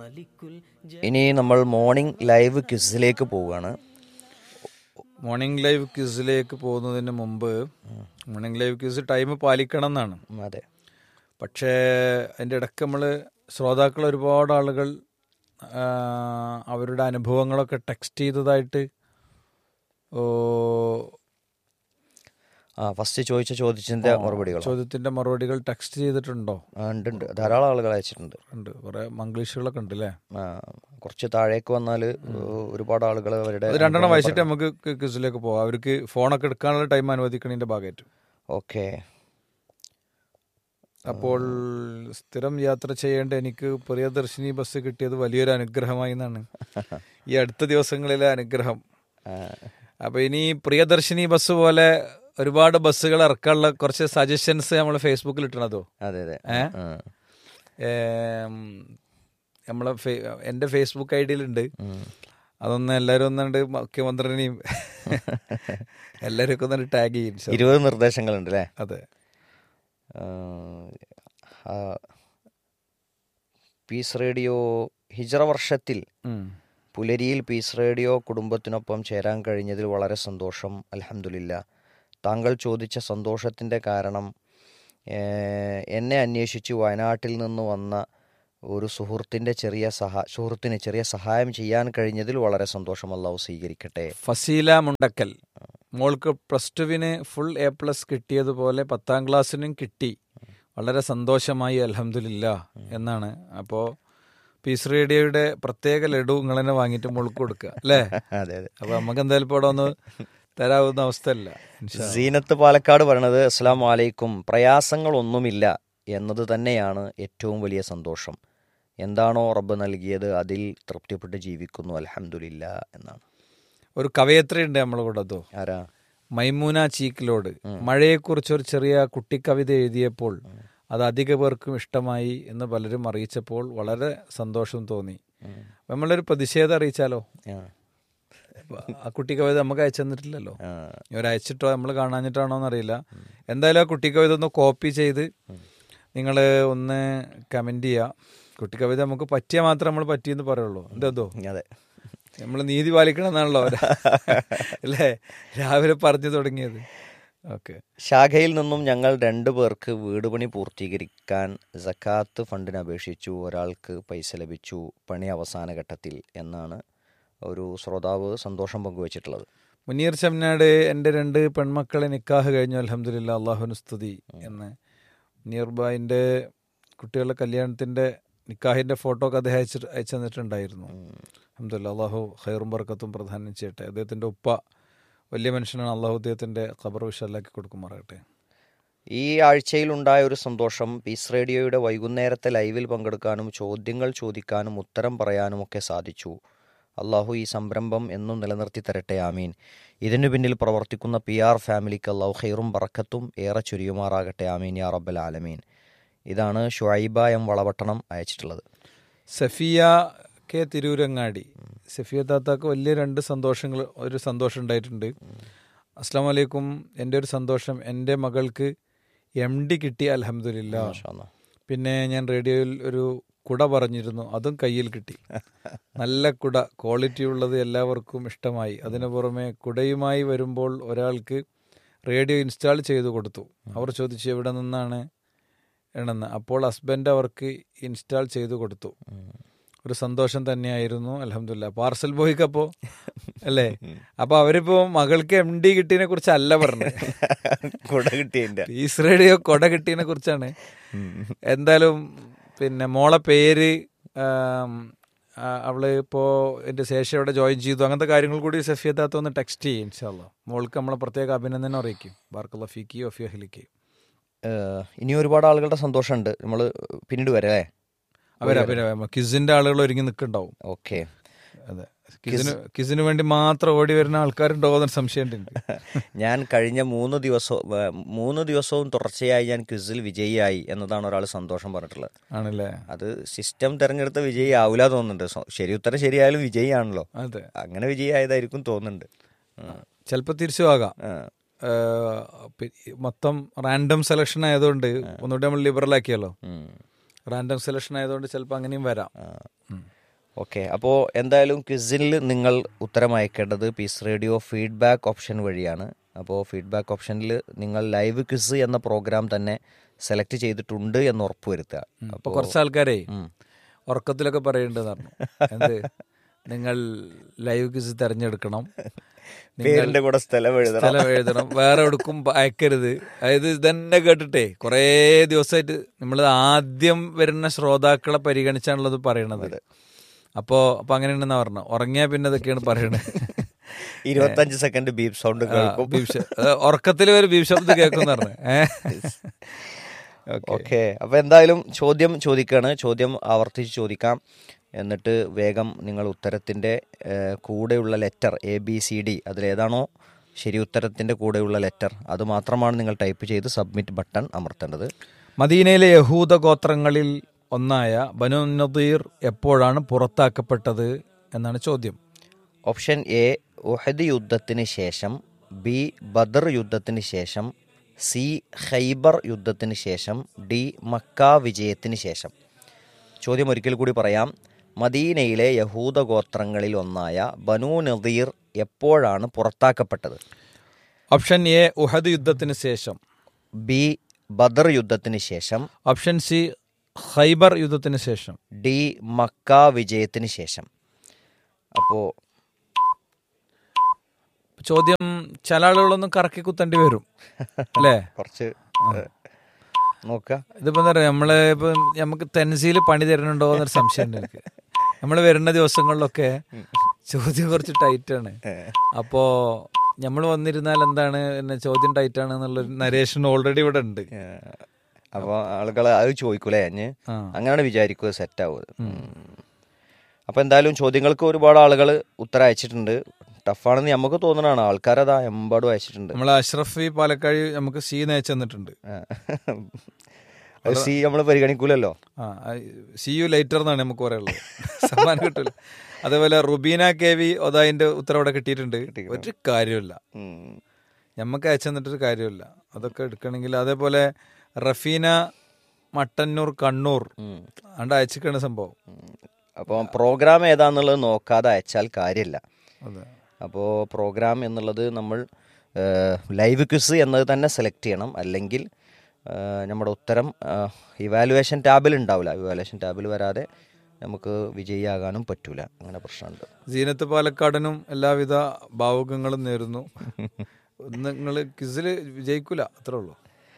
ഇനി നമ്മൾ morning live ക്വിസിലേക്ക് പോവുകയാണ് മോർണിംഗ് ലൈവ് ക്വിസിലേക്ക് പോകുന്നതിന് മുമ്പ് മോർണിംഗ് ലൈവ് ക്വിസ് ടൈം പാലിക്കണം എന്നാണ് ഉം, അതെ പക്ഷേ അതിൻ്റെ ഇടയ്ക്ക് നമ്മൾ ശ്രോതാക്കൾ ഒരുപാട് ആളുകൾ ആ, അവരുടെ അനുഭവങ്ങളൊക്കെ ടെക്സ്റ്റ് ചെയ്തതായിട്ട് ഓ, ആ ഫസ്റ്റ് ചോദിച്ച ചോദിച്ചതിന്റെ മറുപടികൾ ചോദ്യത്തിന്റെ മറുപടികൾ ടെക്സ്റ്റ് ചെയ്തിട്ടുണ്ടോ ഉണ്ട് ഉണ്ട് ധാരാളം ആളുകൾ അയച്ചിട്ടുണ്ട് ഉണ്ട് കുറെ മംഗ്ലീഷുകളൊക്കെ ഉണ്ട് അല്ലേ ആ, കുറച്ച് താഴേക്ക് വന്നാൽ ഒരുപാട് ആളുകൾ അവരുടെ അത് രണ്ടെണ്ണം വായിച്ചിട്ട് നമുക്ക് ക്വിസിലേക്ക് പോകാം അവർക്ക് ഫോണൊക്കെ എടുക്കാനുള്ള ടൈം അനുവദിക്കണതിന്റെ ഭാഗമായിട്ട് ഓക്കെ അപ്പോൾ സ്ഥിരം യാത്ര ചെയ്യേണ്ട എനിക്ക് പ്രിയദർശിനി ബസ് കിട്ടിയത് വലിയൊരു അനുഗ്രഹമായി എന്നാണ് ഈ അടുത്ത ദിവസങ്ങളിലെ അനുഗ്രഹം അപ്പൊ ഇനി പ്രിയദർശിനി ബസ് പോലെ ഒരുപാട് ബസ്സുകൾ ഇറക്കാനുള്ള കുറച്ച് സജഷൻസ് നമ്മൾ ഫേസ്ബുക്കിൽ ഇട്ടണതോ അതെ അതെ ഏ? ആ. ഏം, നമ്മളെ ഫേ- എന്റെ ഫേസ്ബുക്ക് ഐ ഡിയിലുണ്ട് ഉം. അതൊന്ന് എല്ലാവരും ഒന്നുണ്ട് മുഖ്യമന്ത്രിനെയും എല്ലാവരും ഒക്കെ ഒന്ന് ടാഗ് ചെയ്യും ഇൻഷാ അല്ലാ. ഇരുപത് നിർദ്ദേശങ്ങളുണ്ട് അല്ലേ അതെ പീസ് റേഡിയോ ഹിജറ വർഷത്തിൽ ഉം. പുലരിയിൽ പീസ് റേഡിയോ കുടുംബത്തിനൊപ്പം ചേരാൻ കഴിഞ്ഞതിൽ വളരെ സന്തോഷം അലഹമില്ല താങ്കൾ ചോദിച്ച സന്തോഷത്തിൻ്റെ കാരണം ഏഹ്, എന്നെ അന്വേഷിച്ച് വയനാട്ടിൽ നിന്ന് വന്ന ഒരു സുഹൃത്തിൻ്റെ ചെറിയ സഹാ സുഹൃത്തിന് ചെറിയ സഹായം ചെയ്യാൻ കഴിഞ്ഞതിൽ വളരെ സന്തോഷം അല്ലാഹു സ്വീകരിക്കട്ടെ ഫസീല മുണ്ടക്കൽ മോൾക്ക് പ്ലസ് ടുവിന് ഫുൾ എ പ്ലസ് കിട്ടിയതുപോലെ പത്താം ക്ലാസ്സിനും കിട്ടി വളരെ സന്തോഷമായി അലഹമില്ല എന്നാണ് അപ്പോൾ പീസ് റേഡിയോയുടെ പ്രത്യേക ലഡു നിങ്ങൾ തന്നെ വാങ്ങിയിട്ട് മോൾക്ക് കൊടുക്കുക അല്ലേ അതെ അതെ അപ്പൊ നമുക്ക് എന്തായാലും ഇപ്പോൾ അവിടെ ഒന്ന് തരാവുന്ന അവസ്ഥയല്ല ഇൻഷാ അല്ലാ. സീനത്ത് പാലക്കാട് പറയണത് അസ്സാം വലൈക്കും പ്രയാസങ്ങളൊന്നുമില്ല എന്നത് തന്നെയാണ് ഏറ്റവും വലിയ സന്തോഷം എന്താണോ റബ്ബ് നൽകിയത് അതിൽ തൃപ്തിപ്പെട്ട് ജീവിക്കുന്നു അലഹമില്ല എന്നാണ് ഒരു കവയത്രിയുണ്ട് നമ്മളെ കൂടെ അതോ ആരാ മൈമൂന ചീക്കിലോട് മഴയെക്കുറിച്ച് ഒരു ചെറിയ കുട്ടിക്കവിത എഴുതിയപ്പോൾ അത് അധിക പേർക്കും ഇഷ്ടമായി എന്ന് പലരും അറിയിച്ചപ്പോൾ വളരെ സന്തോഷം തോന്നി നമ്മളൊരു പ്രതിഷേധം അറിയിച്ചാലോ ആ. ആ കുട്ടി കവിത നമുക്ക് അയച്ചു തന്നിട്ടില്ലല്ലോ ആ. ഇവർ അയച്ചിട്ടോ നമ്മൾ കാണാഞ്ഞിട്ടാണോ എന്നറിയില്ല എന്തായാലും ആ കുട്ടി കവിത ഒന്ന് കോപ്പി ചെയ്ത് നിങ്ങൾ ഒന്ന് കമന്റ് ചെയ്യുക കുട്ടി കവിത നമുക്ക് പറ്റിയ മാത്രമേ നമ്മൾ പറ്റിയെന്ന് പറയുള്ളൂ എന്തോ അതെ നമ്മൾ നീതി പാലിക്കണം എന്നാണല്ലോ അല്ലേ രാവിലെ പറഞ്ഞു തുടങ്ങിയത് ഓക്കെ ശാഖയിൽ നിന്നും ഞങ്ങൾ രണ്ടു പേർക്ക് വീട് പണി പൂർത്തീകരിക്കാൻ സക്കാത്ത് ഫണ്ടിന് അപേക്ഷിച്ചു ഒരാൾക്ക് പൈസ ലഭിച്ചു പണി അവസാന ഘട്ടത്തിൽ എന്നാണ് ഒരു ശ്രോതാവ് സന്തോഷം പങ്കുവച്ചിട്ടുള്ളത് മുനീർ ചമ്നാട് എൻ്റെ രണ്ട് പെൺമക്കളെ നിക്കാഹ് കഴിഞ്ഞു അലഹമില്ല അള്ളാഹുന് സ്തുതി എന്ന് മുനീർ ബായിൻ്റെ കുട്ടികളുടെ കല്യാണത്തിൻ്റെ നിക്കാഹിൻ്റെ ഫോട്ടോ ഒക്കെ അദ്ദേഹം അയച്ചു അയച്ചു തന്നിട്ടുണ്ടായിരുന്നു അഹമ്മദില്ല അള്ളാഹു ഖൈറും ബർക്കത്തും പ്രധാനം ചെയ്യട്ടെ അദ്ദേഹത്തിൻ്റെ ഉപ്പ വലിയ മനുഷ്യനാണ് അള്ളാഹു അദ്ദേഹത്തിൻ്റെ ഖബർ വിശാലാക്കി കൊടുക്കുമാറാകട്ടെ ഈ ആഴ്ചയിൽ ഉണ്ടായ ഒരു സന്തോഷം പീസ് റേഡിയോയുടെ വൈകുന്നേരത്തെ ലൈവിൽ പങ്കെടുക്കാനും ചോദ്യങ്ങൾ ചോദിക്കാനും ഉത്തരം പറയാനും ഒക്കെ സാധിച്ചു അള്ളാഹു ഈ സംരംഭം എന്നും നിലനിർത്തി തരട്ടെ ആമീൻ ഇതിനു പിന്നിൽ പ്രവർത്തിക്കുന്ന പി ആർ ഫാമിലിക്ക് അള്ളാഹു ഖൈറും ബറക്കത്തും ഏറെ ചുരിയുമാറാകട്ടെ ആമീൻ യാ റബ്ബൽ ആലമീൻ ഇതാണ് ഷുഐബ എം വളപട്ടണം അയച്ചിട്ടുള്ളത് സഫിയ കെ തിരൂരങ്ങാടി സഫിയ താത്താക്ക് വലിയ രണ്ട് സന്തോഷങ്ങൾ ഒരു സന്തോഷം ഉണ്ടായിട്ടുണ്ട് അസ്സാം വലൈക്കും എൻ്റെ ഒരു സന്തോഷം എൻ്റെ മകൾക്ക് എം ഡി കിട്ടി അലഹമില്ല മാഷാ അല്ലാ. പിന്നെ ഞാൻ റേഡിയോയിൽ ഒരു കുട പറഞ്ഞിരുന്നു അതും കയ്യിൽ കിട്ടി നല്ല കുട ക്വാളിറ്റി ഉള്ളത് എല്ലാവർക്കും ഇഷ്ടമായി അതിനു പുറമെ കുടയുമായി വരുമ്പോൾ ഒരാൾക്ക് റേഡിയോ ഇൻസ്റ്റാൾ ചെയ്തു കൊടുത്തു അവർ ചോദിച്ചു എവിടെ നിന്നാണ് എണെന്ന് അപ്പോൾ ഹസ്ബൻഡ് അവർക്ക് ഇൻസ്റ്റാൾ ചെയ്തു കൊടുത്തു ഒരു സന്തോഷം തന്നെയായിരുന്നു അലഹമില്ല പാർസൽ ബോയ്ക്ക് അപ്പോ അല്ലേ അപ്പൊ അവരിപ്പോ മകൾക്ക് എം ഡി കിട്ടിയതിനെ കുറിച്ച് അല്ല പറഞ്ഞത് കുട കിട്ടിയതിന്റെ പീസ് റേഡിയോ കൊട കിട്ടിയതിനെ കുറിച്ചാണ് എന്തായാലും പിന്നെ മോളെ പേര് ആം, ആ, അവള് ഇപ്പോ എന്റെ ശേഷം ഇവിടെ ജോയിൻ ചെയ്തു അങ്ങനത്തെ കാര്യങ്ങൾ കൂടി സഫിയത്താത്ത ഒന്ന് ടെക്സ്റ്റ് ചെയ്യും ഇൻഷാല്ല മോൾക്ക് നമ്മളെ പ്രത്യേക അഭിനന്ദനം അറിയിക്കും ബാർക്കുള്ള ഫിക്കി ഒഫി അഹ്ലിക്ക് ഏഹ്, ഇനി ഒരുപാട് ആളുകളുടെ സന്തോഷമുണ്ട് നമ്മൾ പിന്നീട് വരെ അല്ലേ അവരാ പിന്നെ കിസിന്റെ ആളുകൾ ഒരുങ്ങി നിൽക്കുന്നുണ്ടാവും ഓക്കെ അതെ കിസിന് കിസിന് വേണ്ടി മാത്രം ഓടി വരുന്ന ആൾക്കാരുണ്ടോ എന്ന് സംശയമുണ്ട് എനിക്ക് ഞാൻ കഴിഞ്ഞ മൂന്ന് ദിവസവും ഏഹ്, മൂന്ന് ദിവസവും തുടർച്ചയായി ഞാൻ ക്വിസിൽ വിജയിയായി എന്നതാണ് ഒരാൾ സന്തോഷം പറഞ്ഞിട്ടുള്ളത് ആണല്ലേ അത് സിസ്റ്റം തിരഞ്ഞെടുത്ത വിജയി ആവില്ല തോന്നുന്നുണ്ട് സ്വ- ശരി ഉത്തരം ശരിയായാലും വിജയിയാണല്ലോ അതെ അങ്ങനെ വിജയിയായതായിരിക്കും തോന്നുന്നുണ്ട് ഉം. ചിലപ്പോൾ തിരിച്ചു ആകാം ആ. ഏഹ്, പി- മൊത്തം റാൻഡം സെലക്ഷൻ ആയതുകൊണ്ട് ഒന്നുകൂടി നമ്മൾ ലിബറൽ ആക്കിയല്ലോ ഉം. റാൻഡം സെലക്ഷൻ ആയതുകൊണ്ട് ചിലപ്പോൾ അങ്ങനെയും വരാം ആ. ഉം. ഓക്കെ അപ്പോൾ എന്തായാലും ക്വിസിൽ നിങ്ങൾ ഉത്തരം അയക്കേണ്ടത് പീസ് റേഡിയോ ഫീഡ്ബാക്ക് ഓപ്ഷൻ വഴിയാണ് അപ്പോൾ ഫീഡ്ബാക്ക് ഓപ്ഷനിൽ നിങ്ങൾ ലൈവ് ക്വിസ് എന്ന പ്രോഗ്രാം തന്നെ സെലക്ട് ചെയ്തിട്ടുണ്ട് എന്ന് ഉറപ്പുവരുത്തുക അപ്പൊ കുറച്ച് ആൾക്കാരെ ഉം. ഉറക്കത്തിലൊക്കെ പറയേണ്ടത് പറഞ്ഞു എന്ത് നിങ്ങൾ ലൈവ് ക്വിസ് തിരഞ്ഞെടുക്കണം നിങ്ങൾ പേരിന്റെ കൂടെ സ്ഥലം എഴുതണം സ്ഥലം എഴുതണം വേറെ എവിടേക്കും അയക്കരുത് അതായത് ഇതന്നെ കേട്ടിട്ടേ കുറേ ദിവസമായിട്ട് നമ്മൾ ആദ്യം വരുന്ന ശ്രോതാക്കളെ പരിഗണിച്ചാണുള്ളത് പറയണത് അപ്പോ അപ്പൊ അങ്ങനെയാണെന്നാ പറഞ്ഞു ഉറങ്ങിയാ പിന്നെ ഇതൊക്കെയാണ് പറയണത് ഇരുപത്തഞ്ച് സെക്കൻഡ് ബീപ് സൗണ്ട് കേൾക്കും ഉറക്കത്തിൽ ഒരു ബീഫ് ശബ്ദം കേൾക്കുന്ന പറഞ്ഞു ഏഹ് ഓക്കെ അപ്പൊ എന്തായാലും ചോദ്യം ചോദിക്കാണ് ചോദ്യം ആവർത്തിച്ച് ചോദിക്കാം എന്നിട്ട് വേഗം നിങ്ങൾ ഉത്തരത്തിന്റെ ഏഹ്, കൂടെയുള്ള letter A B C D അതിലേതാണോ ശരി ഉത്തരത്തിന്റെ കൂടെയുള്ള ലെറ്റർ അത് മാത്രമാണ് നിങ്ങൾ ടൈപ്പ് ചെയ്ത് സബ്മിറ്റ് ബട്ടൺ അമർത്തേണ്ടത് മദീനയിലെ യഹൂദ ഗോത്രങ്ങളിൽ ഒന്നായ ബനു നദീർ എപ്പോഴാണ് പുറത്താക്കപ്പെട്ടത് എന്നാണ് ചോദ്യം ഓപ്ഷൻ എ ഉഹദ് യുദ്ധത്തിന് ശേഷം ബി ബദർ യുദ്ധത്തിന് ശേഷം സി ഖൈബർ യുദ്ധത്തിന് ശേഷം ഡി മക്ക വിജയത്തിന് ശേഷം ചോദ്യം ഒരിക്കൽ കൂടി പറയാം മദീനയിലെ യഹൂദ ഗോത്രങ്ങളിൽ ഒന്നായ ബനു നദീർ എപ്പോഴാണ് പുറത്താക്കപ്പെട്ടത് ഓപ്ഷൻ എ ഉഹദ് യുദ്ധത്തിന് ശേഷം ബി ബദർ യുദ്ധത്തിന് ശേഷം ഓപ്ഷൻ സി ഖൈബർ യുദ്ധത്തിന് ശേഷം ഡി മക്ക വിജയത്തിന് ശേഷം അപ്പോൾ ചോദ്യം ചില ആളുകളൊന്നും കറക്കി കുത്തേണ്ടി വരും അല്ലേ കുറച്ച് നോക്കുക ഇതിപ്പോ എന്താ പറയാ നമ്മള് ഇപ്പൊ നമുക്ക് തെൻസിയിൽ പണി തരുന്നുണ്ടോ എന്നൊരു സംശയം ഉണ്ട് എനിക്ക് നമ്മൾ വരുന്ന ദിവസങ്ങളിലൊക്കെ ചോദ്യം കുറച്ച് ടൈറ്റ് ആണ് അപ്പോ നമ്മൾ വന്നിരുന്നാൽ എന്താണ് പിന്നെ ചോദ്യം ടൈറ്റ് ആണ് എന്നുള്ളൊരു നരേഷൻ ഓൾറെഡി ഇവിടെ ഉണ്ട് അപ്പോൾ ആളുകൾ അത് ചോദിക്കൂലേ അഞ്ഞ് ആ. അങ്ങനെയാണ് വിചാരിക്കുക സെറ്റ് ആവുന്നത് അപ്പോൾ എന്തായാലും ചോദ്യങ്ങൾക്ക് ഒരുപാട് ആളുകൾ ഉത്തരം അയച്ചിട്ടുണ്ട് ടഫാണെന്ന് നമുക്ക് തോന്നണതാണ് ആൾക്കാരതാ എമ്പാടും അയച്ചിട്ടുണ്ട് നമ്മൾ അഷ്റഫി പാലക്കാട് നമുക്ക് സി നയിച്ചു തന്നിട്ടുണ്ട് ആ. അത് സി നമ്മൾ പരിഗണിക്കൂലല്ലോ ആ സി യു ലൈറ്റർ എന്നാണ് നമുക്ക് പറയാനുള്ളത് സമ്മാനം കിട്ടില്ല അതേപോലെ റുബീന കെ വി ഒതായിന്റെ ഉത്തരവിടെ കിട്ടിയിട്ടുണ്ട് ഒരു കാര്യമില്ല ഉം. ഞമ്മക്ക് അയച്ചു തന്നിട്ടൊരു കാര്യമില്ല അതൊക്കെ എടുക്കണമെങ്കിൽ അതേപോലെ റഫീന മട്ടന്നൂർ കണ്ണൂർ ഉം. അണ്ട് അയച്ചിക്കാണ് സംഭവം അപ്പോൾ പ്രോഗ്രാം ഏതാന്നുള്ളത് നോക്കാതെ അയച്ചാൽ കാര്യമില്ല അതെ അപ്പോൾ പ്രോഗ്രാം എന്നുള്ളത് നമ്മൾ ലൈവ് ക്വിസ് എന്നത് തന്നെ സെലക്ട് ചെയ്യണം അല്ലെങ്കിൽ ആ, നമ്മുടെ ഉത്തരം ഇവാലുവേഷൻ ടാബിൽ ഉണ്ടാവില്ല ഇവാലുവേഷൻ ടാബിൽ വരാതെ നമുക്ക് വിജയിയാകാനും പറ്റൂല അങ്ങനെ പ്രശ്നമുണ്ട് സീനത്ത് പാലക്കാടിനും എല്ലാവിധ ഭാവുകങ്ങളും നേരുന്നു നിങ്ങൾ ക്വിസിൽ വിജയിക്കൂല അത്രേ ഉള്ളൂ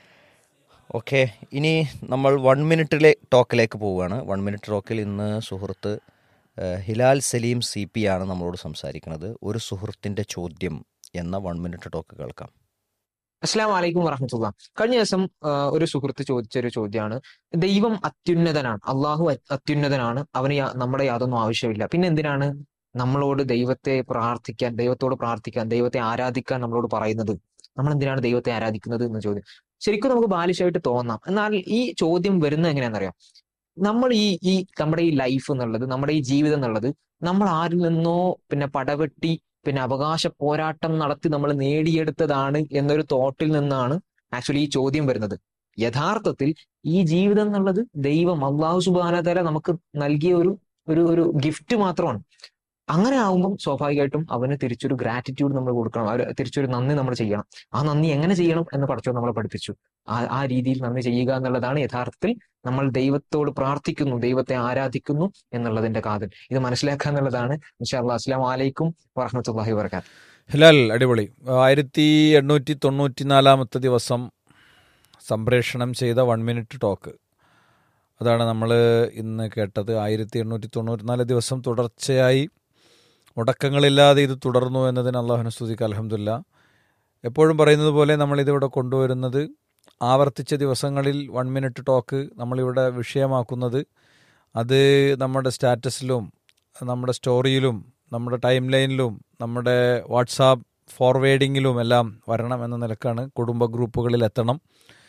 ഓക്കെ ഇനി നമ്മൾ വൺ മിനിറ്റിലെ ടോക്കിലേക്ക് പോവുകയാണ് വൺ മിനിറ്റ് ടോക്കിൽ ഇന്ന് സുഹൃത്ത് ആ, ഹിലാൽ സലീം സി പി ആണ് നമ്മളോട് സംസാരിക്കുന്നത് ഒരു സുഹൃത്തിൻ്റെ ചോദ്യം എന്ന വൺ മിനിറ്റ് ടോക്ക് കേൾക്കാം അസ്സാം വലൈക്കും വറഹമത്തുള്ള കഴിഞ്ഞ ദിവസം ആ, ഒരു സുഹൃത്ത് ചോദിച്ച ഒരു ചോദ്യമാണ് ദൈവം അത്യുന്നതനാണ് അള്ളാഹു അ- അത്യുന്നതനാണ് അവന് യാ- നമ്മുടെ യാതൊന്നും ആവശ്യമില്ല പിന്നെ എന്തിനാണ് നമ്മളോട് ദൈവത്തെ പ്രാർത്ഥിക്കാൻ ദൈവത്തോട് പ്രാർത്ഥിക്കാൻ ദൈവത്തെ ആരാധിക്കാൻ നമ്മളോട് പറയുന്നത് നമ്മൾ എന്തിനാണ് ദൈവത്തെ ആരാധിക്കുന്നത് എന്ന ചോദ്യം ശരിക്കും നമുക്ക് ബാലിശമായിട്ട് തോന്നാം എന്നാൽ ഈ ചോദ്യം വരുന്നത് എങ്ങനെയാണെന്നറിയാം നമ്മൾ ഈ ഈ നമ്മുടെ ഈ ലൈഫ് എന്നുള്ളത് നമ്മുടെ ഈ ജീവിതം എന്നുള്ളത് നമ്മൾ ആരിൽ നിന്നോ പിന്നെ പടവെട്ടി പിന്നെ അവകാശ പോരാട്ടം നടത്തി നമ്മൾ നേടിയെടുത്തതാണ് എന്നൊരു തോട്ടിൽ നിന്നാണ് ആക്ച്വലി ഈ ചോദ്യം വരുന്നത് യഥാർത്ഥത്തിൽ ഈ ജീവിതം എന്നുള്ളത് ദൈവം അള്ളാഹു സുബാനതല നമുക്ക് നൽകിയ ഒരു ഒരു ഒരു ഗിഫ്റ്റ് മാത്രമാണ് അങ്ങനെ ആവുമ്പം സ്വാഭാവികമായിട്ടും അവന് തിരിച്ചൊരു ഗ്രാറ്റിറ്റ്യൂഡ് നമ്മൾ കൊടുക്കണം അവര് തിരിച്ചൊരു നന്ദി നമ്മൾ ചെയ്യണം ആ നന്ദി എങ്ങനെ ചെയ്യണം എന്ന് പഠിച്ചോ നമ്മളെ പഠിപ്പിച്ചു ആ ആ രീതിയിൽ നന്ദി ചെയ്യുക എന്നുള്ളതാണ് യഥാർത്ഥത്തിൽ നമ്മൾ ദൈവത്തോട് പ്രാർത്ഥിക്കുന്നു ദൈവത്തെ ആരാധിക്കുന്നു എന്നുള്ളതിന്റെ കാതൽ ഇത് മനസ്സിലാക്കുക എന്നുള്ളതാണ് ഇൻഷാ അല്ലാ അസ്സലാമു അലൈക്കും വറഹ്മത്തുള്ളാഹി വബറകാത്ത് ഹിലാൽ അടിപൊളി ആയിരത്തി എണ്ണൂറ്റി തൊണ്ണൂറ്റി നാലാമത്തെ ദിവസം സംപ്രേഷണം ചെയ്ത വൺ മിനിറ്റ് ടോക്ക് അതാണ് നമ്മൾ ഇന്ന് കേട്ടത് ആയിരത്തി എണ്ണൂറ്റി തൊണ്ണൂറ്റിനാല് ദിവസം തുടർച്ചയായി മുടക്കങ്ങളില്ലാതെ ഇത് തുടർന്നു എന്നതിന് അള്ളാഹുന സ്തുതിക്ക് അലഹമില്ല എപ്പോഴും പറയുന്നത് പോലെ നമ്മളിതിവിടെ കൊണ്ടുവരുന്നത് ആവർത്തിച്ച ദിവസങ്ങളിൽ വൺ മിനിറ്റ് ടോക്ക് നമ്മളിവിടെ വിഷയമാക്കുന്നത് അത് നമ്മുടെ സ്റ്റാറ്റസിലും നമ്മുടെ സ്റ്റോറിയിലും നമ്മുടെ ടൈം ലൈനിലും നമ്മുടെ വാട്സാപ്പ് ഫോർവേഡിങ്ങിലും എല്ലാം വരണം എന്ന നിലക്കാണ് കുടുംബ ഗ്രൂപ്പുകളിൽ എത്തണം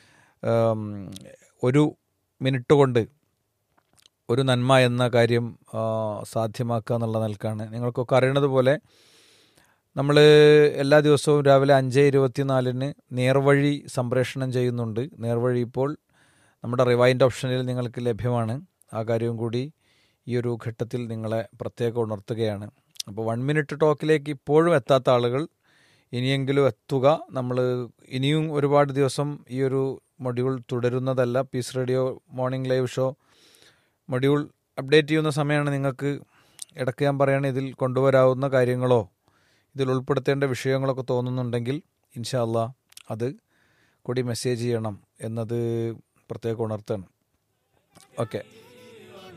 ഉം, ഒരു മിനിറ്റ് കൊണ്ട് ഒരു നന്മ എന്ന കാര്യം ആ, സാധ്യമാക്കുക എന്നുള്ള നിലക്കാണ് നിങ്ങൾക്കൊക്കെ അറിയണത് പോലെ നമ്മൾ എല്ലാ ദിവസവും രാവിലെ അഞ്ച് ഇരുപത്തിനാലിന് നേർവഴി സംപ്രേഷണം ചെയ്യുന്നുണ്ട് നേർവഴി ഇപ്പോൾ നമ്മുടെ റിവൈൻഡ് ഓപ്ഷനിൽ നിങ്ങൾക്ക് ലഭ്യമാണ് ആ കാര്യവും കൂടി ഈ ഒരു ഘട്ടത്തിൽ നിങ്ങളെ പ്രത്യേകം ഉണർത്തുകയാണ് അപ്പോൾ വൺ മിനിറ്റ് ടോക്കിലേക്ക് ഇപ്പോഴും എത്താത്ത ആളുകൾ ഇനിയെങ്കിലും എത്തുക നമ്മൾ ഇനിയും ഒരുപാട് ദിവസം ഈ ഒരു മൊഡ്യൂൾ തുടരുന്നതല്ല peace radio morning live show module update ചെയ്യുന്ന സമയമാണ് നിങ്ങൾക്ക് ഇടയ്ക്ക് ഞാൻ പറയുകയാണ് ഇതിൽ കൊണ്ടുവരാവുന്ന കാര്യങ്ങളോ ഇതിൽ ഉൾപ്പെടുത്തേണ്ട വിഷയങ്ങളൊക്കെ തോന്നുന്നുണ്ടെങ്കിൽ ഇൻഷാ അല്ലാ അത് കൂടി മെസ്സേജ് ചെയ്യണം എന്നത് പ്രത്യേകം ഉണർത്താണ് ഓക്കെ